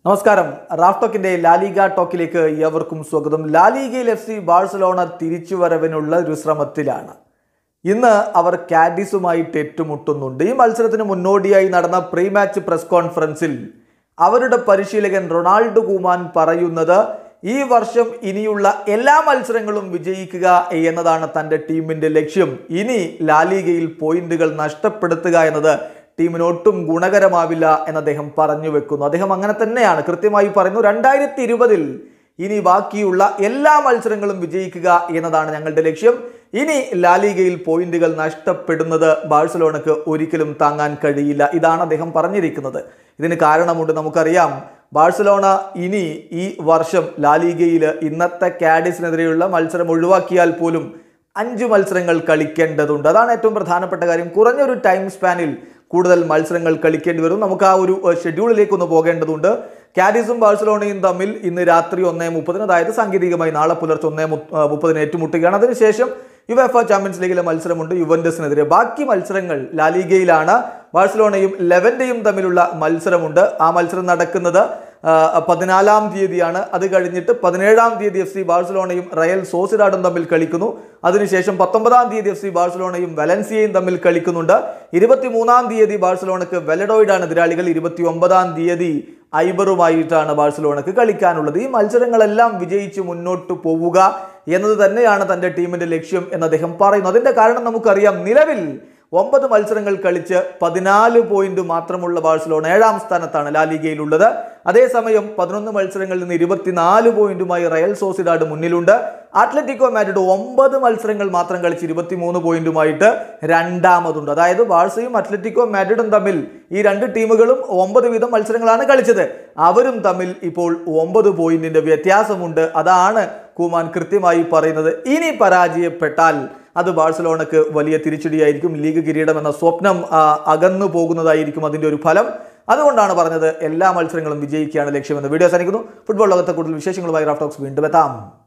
നമസ്കാരം Raf ടോക്കിന്റെ La Liga ടോക്കിലേക്ക് ഏവർക്കും സ്വാഗതം ലാലിഗയിൽ എഫ് സി ബാഴ്സലോണ തിരിച്ചുവരവിനുള്ള ഒരു ശ്രമത്തിലാണ് ഇന്ന് അവർ കാഡിസുമായിട്ട് ഏറ്റുമുട്ടുന്നുണ്ട് ഈ മത്സരത്തിന് മുന്നോടിയായി നടന്ന പ്രീ മാച്ച് പ്രസ് കോൺഫറൻസിൽ അവരുടെ പരിശീലകൻ റൊണാൾഡോ കൂമാൻ പറയുന്നത് ഈ വർഷം ഇനിയുള്ള എല്ലാ മത്സരങ്ങളും വിജയിക്കുക എന്നതാണ് തൻ്റെ ടീമിന്റെ ലക്ഷ്യം ഇനി ലാലിഗയിൽ പോയിന്റുകൾ നഷ്ടപ്പെടുത്തുക എന്നത് ടീമിന് ഒട്ടും ഗുണകരമാവില്ല എന്ന് അദ്ദേഹം പറഞ്ഞു വെക്കുന്നു അദ്ദേഹം അങ്ങനെ തന്നെയാണ് കൃത്യമായി പറയുന്നു രണ്ടായിരത്തി ഇരുപതിൽ ഇനി ബാക്കിയുള്ള എല്ലാ മത്സരങ്ങളും വിജയിക്കുക എന്നതാണ് ഞങ്ങളുടെ ലക്ഷ്യം ഇനി ലാലിഗയിൽ പോയിന്റുകൾ നഷ്ടപ്പെടുന്നത് ബാഴ്സലോണക്ക് ഒരിക്കലും താങ്ങാൻ കഴിയില്ല ഇതാണ് അദ്ദേഹം പറഞ്ഞിരിക്കുന്നത് ഇതിന് കാരണമുണ്ട് നമുക്കറിയാം ബാഴ്സലോണ ഇനി ഈ വർഷം ലാലിഗയിൽ ഇന്നത്തെ കാഡിസിനെതിരെയുള്ള മത്സരം ഒഴിവാക്കിയാൽ പോലും അഞ്ച് മത്സരങ്ങൾ കളിക്കേണ്ടതുണ്ട് അതാണ് ഏറ്റവും പ്രധാനപ്പെട്ട കാര്യം കുറഞ്ഞൊരു ടൈം സ്പാനിൽ കൂടുതൽ മത്സരങ്ങൾ കളിക്കേണ്ടി വരും നമുക്ക് ആ ഒരു ഏഹ്, ഷെഡ്യൂളിലേക്ക് ഒന്ന് പോകേണ്ടതുണ്ട് കാഡിസും ബാഴ്സലോണയും തമ്മിൽ ഇന്ന് രാത്രി ഒന്നേ മുപ്പതിന് അതായത് സാങ്കേതികമായി നാളെ പുലർച്ചെ ഒന്നേ മു- ഏഹ്, മുപ്പതിന് ഏറ്റുമുട്ടുകയാണ് അതിനുശേഷം യുവേഫ ചാമ്പ്യൻസ് ലീഗിലെ മത്സരമുണ്ട് യുവന്റസിനെതിരെ ബാക്കി മത്സരങ്ങൾ ലാലിഗയിലാണ് ബാഴ്സലോണയും ലെവന്റെയും തമ്മിലുള്ള മത്സരമുണ്ട് ആ മത്സരം നടക്കുന്നത് ആ, പതിനാലാം തീയതിയാണ് അത് കഴിഞ്ഞിട്ട് പതിനേഴാം തീയതി എഫ് സി ബാഴ്സലോണയും റയൽ സോസിഡാഡും തമ്മിൽ കളിക്കുന്നു അതിനുശേഷം പത്തൊമ്പതാം തീയതി എഫ് സി ബാഴ്സലോണയും വലൻസിയയും തമ്മിൽ കളിക്കുന്നുണ്ട് ഇരുപത്തി മൂന്നാം തീയതി ബാഴ്സലോണക്ക് വെലഡോയിഡാണ് എതിരാളികൾ ഇരുപത്തി ഒമ്പതാം തീയതി ഐബറുമായിട്ടാണ് ബാഴ്സലോണക്ക് കളിക്കാനുള്ളത് ഈ മത്സരങ്ങളെല്ലാം വിജയിച്ച് മുന്നോട്ട് പോവുക എന്നത് തന്നെയാണ് തൻ്റെ ടീമിന്റെ ലക്ഷ്യം എന്ന് അദ്ദേഹം പറയുന്നു അതിന്റെ കാരണം നമുക്കറിയാം നിലവിൽ ഒമ്പത് മത്സരങ്ങൾ കളിച്ച് പതിനാല് പോയിന്റ് മാത്രമുള്ള ബാഴ്സലോണ ഏഴാം സ്ഥാനത്താണ് ലാലിഗയിലുള്ളത് അതേസമയം പതിനൊന്ന് മത്സരങ്ങളിൽ നിന്ന് ഇരുപത്തിനാല് പോയിന്റുമായി റയൽ സോസിഡാഡ് മുന്നിലുണ്ട് അത്ലറ്റിക്കോ മാഡ്രിഡ് ഒമ്പത് മത്സരങ്ങൾ മാത്രം കളിച്ച് ഇരുപത്തിമൂന്ന് പോയിന്റുമായിട്ട് രണ്ടാമതുണ്ട് അതായത് ബാഴ്സയും അത്ലറ്റിക്കോ മാഡ്രിഡും തമ്മിൽ ഈ രണ്ട് ടീമുകളും ഒമ്പത് വീതം മത്സരങ്ങളാണ് കളിച്ചത് അവരും തമ്മിൽ ഇപ്പോൾ ഒമ്പത് പോയിന്റിന്റെ വ്യത്യാസമുണ്ട് അതാണ് കുമാൻ കൃത്യമായി പറയുന്നത് ഇനി പരാജയപ്പെട്ടാൽ അത് ബാഴ്സലോണക്ക് വലിയ തിരിച്ചടിയായിരിക്കും ലീഗ് കിരീടം എന്ന സ്വപ്നം ആ, അകന്നു പോകുന്നതായിരിക്കും അതിന്റെ ഒരു ഫലം അതുകൊണ്ടാണ് പറഞ്ഞത് എല്ലാ മത്സരങ്ങളും വിജയിക്കുകയാണ് ലക്ഷ്യമെന്ന് വീഡിയോ അവസാനിക്കുന്നു ഫുട്ബോൾ ലോകത്തെ കൂടുതൽ വിശേഷങ്ങളുമായി റാഫ്റ്റോക്സ് വീണ്ടും എത്താം